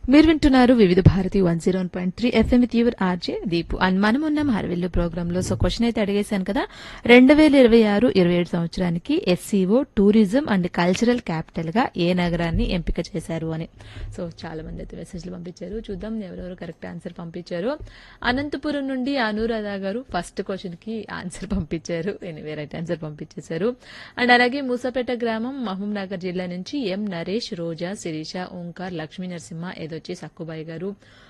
మీరు వింటున్నారు Vividh Bharati one zero point three FM with your RJ Deepu and మనం ఉన్నాం హర్విల్లు ప్రోగ్రామ్ లో సో క్వశ్చన్ అయితే అడిగేశాను కదా రెండు వేల ఇరవై ఆరు ఇరవై ఏడు సంవత్సరానికి SCO tourism and cultural capital గా ఏ నగరాన్ని ఎంపిక చేశారు అని సో చాలా మంది అయితే మెసేజ్లు పంపించారు చూద్దాం ఎవరెవరు కరెక్ట్ ఆన్సర్ పంపించారు అనంతపురం నుండి అనురాధ గారు ఫస్ట్ క్వశ్చన్ కి ఆన్సర్ పంపించారు ఎనివే రైట్ ఆన్సర్ పంపించేశారు అండ్ అలాగే మూసాపేట గ్రామం మహబూబ్ నగర్ జిల్లా నుంచి ఎం నరేష్ రోజా శిరీష ఓంకార్ లక్ష్మీ నరసింహ ఏదొచ్చి సక్కుబాయి గారు